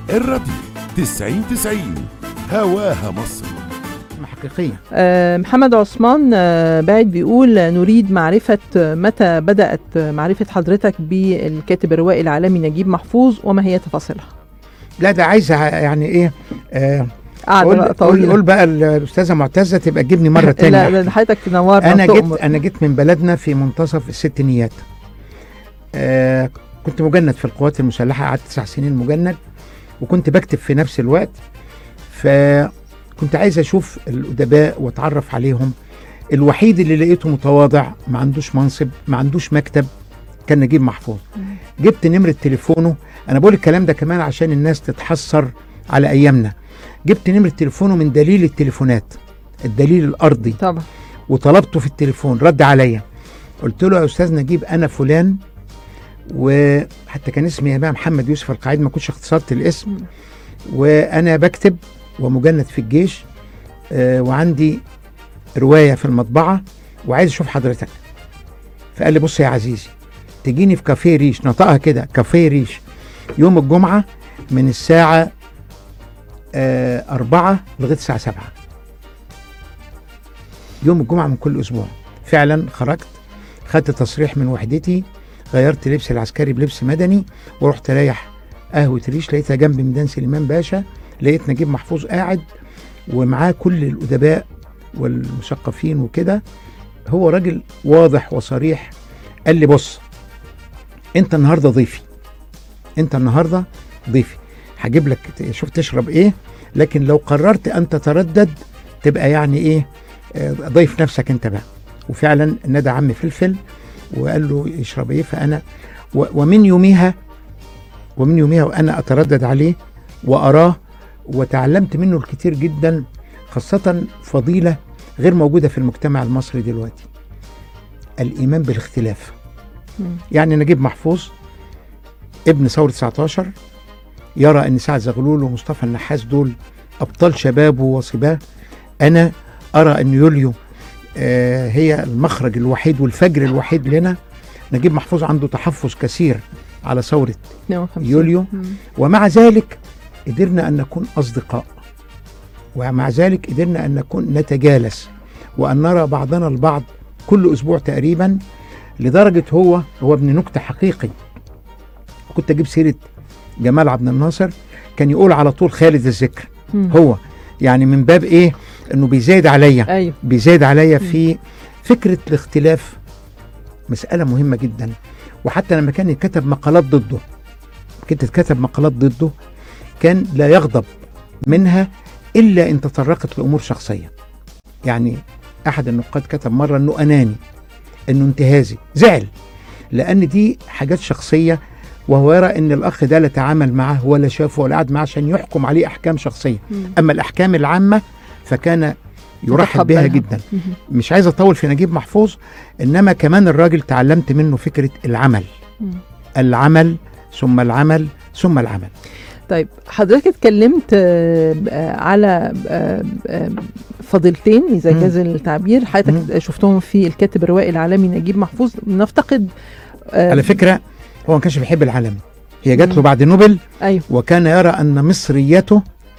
الراديو 90 90 هواها مصر حقيقية آه، محمد عثمان آه، باعت بيقول آه، نريد معرفة آه، متى بدأت آه، معرفة حضرتك بالكاتب الروائي العالمي نجيب محفوظ وما هي تفاصيلها لا ده عايزة يعني ايه آه قعدة قول, بقى قول, طويلة قول بقى الأستاذة معتزة تبقى تجيبني مرة لا تانية ده حضرتك تنورنا أنا وتؤمر. جيت أنا جيت من بلدنا في منتصف الستينيات آه كنت مجند في القوات المسلحة قعدت تسع سنين مجند وكنت بكتب في نفس الوقت فكنت عايز أشوف الأدباء وأتعرف عليهم الوحيد اللي لقيته متواضع ما عندوش منصب ما عندوش مكتب كان نجيب محفوظ جبت نمرة تليفونه أنا بقول الكلام ده كمان عشان الناس تتحسر على أيامنا جبت نمرة تليفونه من دليل التليفونات الدليل الأرضي طبعا وطلبته في التليفون رد عليا قلت له يا استاذ نجيب انا فلان وحتى كان اسمي بقى محمد يوسف القاعد ما كنتش اختصرت الاسم مم. وانا بكتب ومجند في الجيش آه وعندي روايه في المطبعه وعايز اشوف حضرتك فقال لي بص يا عزيزي تجيني في كافيه ريش نطقها كده كافيه ريش يوم الجمعه من الساعه آه أربعة لغايه الساعه سبعة يوم الجمعة من كل أسبوع فعلا خرجت خدت تصريح من وحدتي غيرت لبس العسكري بلبس مدني ورحت رايح قهوة ريش لقيتها جنب ميدان سليمان باشا لقيت نجيب محفوظ قاعد ومعاه كل الأدباء والمثقفين وكده هو راجل واضح وصريح قال لي بص انت النهارده ضيفي انت النهارده ضيفي هجيب لك شوف تشرب ايه لكن لو قررت ان تتردد تبقى يعني ايه آه، ضيف نفسك انت بقى وفعلا نادى عم فلفل وقال له يشرب ايه فانا و- ومن يوميها ومن يوميها وانا اتردد عليه واراه وتعلمت منه الكثير جدا خاصة فضيلة غير موجودة في المجتمع المصري دلوقتي الإيمان بالاختلاف مم. يعني نجيب محفوظ ابن ثورة 19 يرى أن سعد زغلول ومصطفى النحاس دول أبطال شبابه وصباه أنا أرى أن يوليو آه هي المخرج الوحيد والفجر الوحيد لنا نجيب محفوظ عنده تحفظ كثير على ثورة 52 يوليو. مم. ومع ذلك قدرنا أن نكون أصدقاء ومع ذلك قدرنا أن نكون نتجالس وأن نرى بعضنا البعض كل أسبوع تقريبا لدرجة هو هو ابن نكتة حقيقي كنت أجيب سيرة جمال عبد الناصر كان يقول على طول خالد الذكر مم. هو يعني من باب إيه إنه بيزايد عليا ايوه بيزايد عليا في فكرة الاختلاف مسألة مهمة جدا وحتى لما كان يتكتب مقالات ضده كنت تتكتب مقالات ضده كان لا يغضب منها إلا إن تطرقت لأمور شخصية يعني أحد النقاد كتب مرة أنه أناني أنه انتهازي زعل لأن دي حاجات شخصية وهو يرى أن الأخ ده لا تعامل معه ولا شافه ولا قعد معه عشان يحكم عليه أحكام شخصية مم. أما الأحكام العامة فكان يرحب بها يتقبلها. جدا مم. مش عايز اطول في نجيب محفوظ انما كمان الراجل تعلمت منه فكره العمل مم. العمل ثم العمل ثم العمل طيب حضرتك اتكلمت آه، آه، على آه، آه، فضيلتين اذا مم. جاز التعبير حضرتك شفتهم في الكاتب الروائي العالمي نجيب محفوظ نفتقد آه، على فكره هو ما كانش بيحب العالم هي جات له مم. بعد نوبل ايوه وكان يرى ان مصريته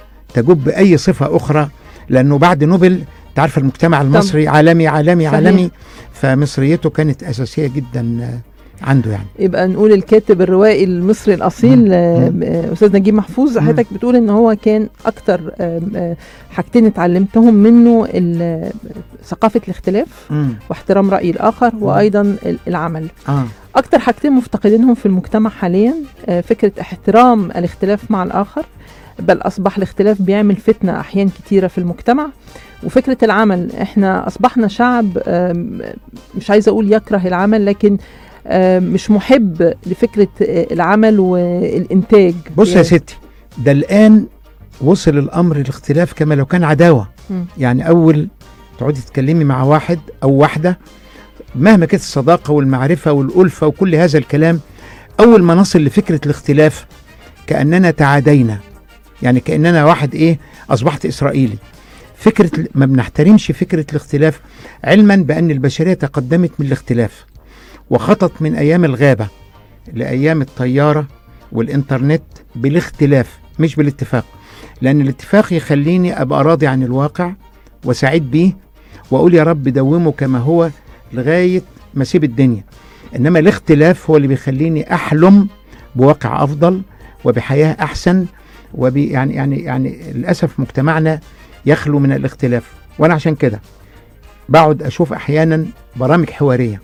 تجب اي صفه اخرى لانه بعد نوبل تعرف المجتمع المصري عالمي عالمي صحيح. عالمي فمصريته كانت اساسيه جدا آه، عنده يعني يبقى نقول الكاتب الروائي المصري الاصيل مم. آه، مم. آه، استاذ نجيب محفوظ مم. حضرتك بتقول ان هو كان اكتر آه، آه، حاجتين اتعلمتهم منه ال- ثقافه الاختلاف مم. واحترام راي الاخر وايضا ال- العمل اه اكتر حاجتين مفتقدينهم في المجتمع حاليا آه، فكره احترام الاختلاف مع الاخر بل اصبح الاختلاف بيعمل فتنه احيان كتيره في المجتمع وفكره العمل احنا اصبحنا شعب آم، مش عايزه اقول يكره العمل لكن آم، مش محب لفكره آه، العمل والانتاج بص يا ستي ده الان وصل الامر الاختلاف كما لو كان عداوه مم. يعني اول تقعدي تتكلمي مع واحد او واحده مهما كانت الصداقه والمعرفه والالفه وكل هذا الكلام اول ما نصل لفكره الاختلاف كاننا تعادينا يعني كاننا واحد ايه اصبحت اسرائيلي فكره ال- ما بنحترمش فكره الاختلاف علما بان البشريه تقدمت من الاختلاف وخطت من ايام الغابه لايام الطياره والانترنت بالاختلاف مش بالاتفاق لان الاتفاق يخليني ابقى راضي عن الواقع وسعيد بيه واقول يا رب دومه كما هو لغايه ما اسيب الدنيا انما الاختلاف هو اللي بيخليني احلم بواقع افضل وبحياه احسن وب يعني يعني يعني للاسف مجتمعنا يخلو من الاختلاف وانا عشان كده بقعد اشوف احيانا برامج حواريه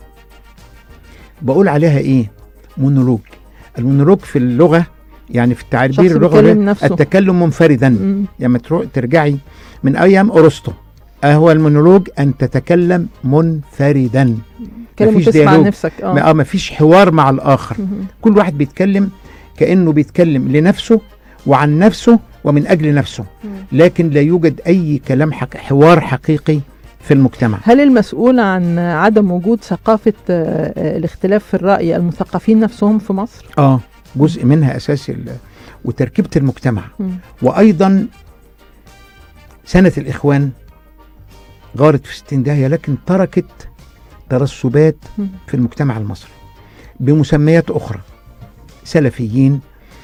بقول عليها ايه مونولوج المونولوج في اللغه يعني في التعبير شخص اللغوي بيتكلم نفسه. التكلم منفردا مم. لما تروح ترجعي من ايام ارسطو هو المونولوج ان تتكلم منفردا كلام مفيش وتسمع ديالوج. نفسك ما اه اه مفيش حوار مع الاخر مم. كل واحد بيتكلم كانه بيتكلم لنفسه وعن نفسه ومن اجل نفسه مم. لكن لا يوجد اي كلام حق حوار حقيقي في المجتمع هل المسؤول عن عدم وجود ثقافة آه، آه، الاختلاف في الرأي المثقفين نفسهم في مصر؟ اه جزء منها اساسي ال- وتركيبه المجتمع مم. وايضا سنه الاخوان غارت في 60 داهيه لكن تركت ترسبات مم. في المجتمع المصري بمسميات اخرى سلفيين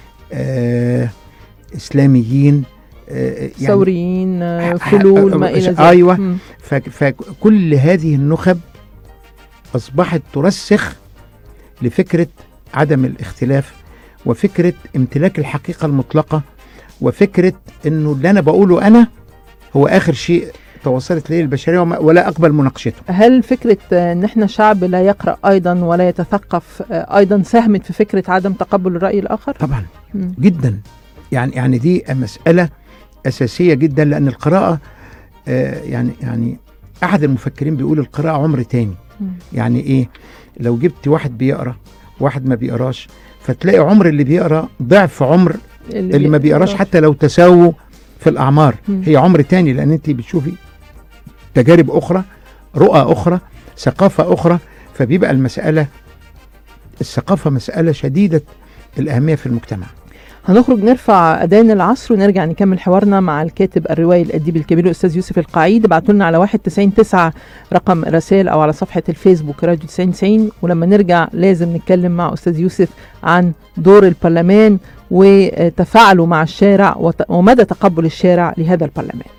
آه اسلاميين آه يعني ثوريين آه، ح- فلول ما ح- إلى ذلك أيوة. مم. ف- فكل هذه النخب اصبحت ترسخ لفكره عدم الاختلاف وفكره امتلاك الحقيقه المطلقه وفكره انه اللي انا بقوله انا هو اخر شيء توصلت اليه البشريه وما- ولا اقبل مناقشته هل فكرة آه، ان احنا شعب لا يقرأ ايضا ولا يتثقف آه، ايضا ساهمت في فكرة عدم تقبل الرأي الاخر؟ طبعا مم. جدا يعني يعني دي مساله اساسيه جدا لان القراءه آه يعني يعني احد المفكرين بيقول القراءه عمر تاني مم. يعني ايه لو جبت واحد بيقرا واحد ما بيقراش فتلاقي عمر اللي بيقرا ضعف عمر اللي ما بيقراش حتى لو تساووا في الاعمار مم. هي عمر تاني لان انت بتشوفي تجارب اخرى رؤى اخرى ثقافه اخرى فبيبقى المساله الثقافه مساله شديده الاهميه في المجتمع هنخرج نرفع أذان العصر ونرجع نكمل حوارنا مع الكاتب الروائي الأديب الكبير الأستاذ يوسف القعيد ابعتوا لنا على 1999 رقم رسائل أو على صفحة الفيسبوك راديو 9090 ولما نرجع لازم نتكلم مع أستاذ يوسف عن دور البرلمان وتفاعله مع الشارع وت- ومدى تقبل الشارع لهذا البرلمان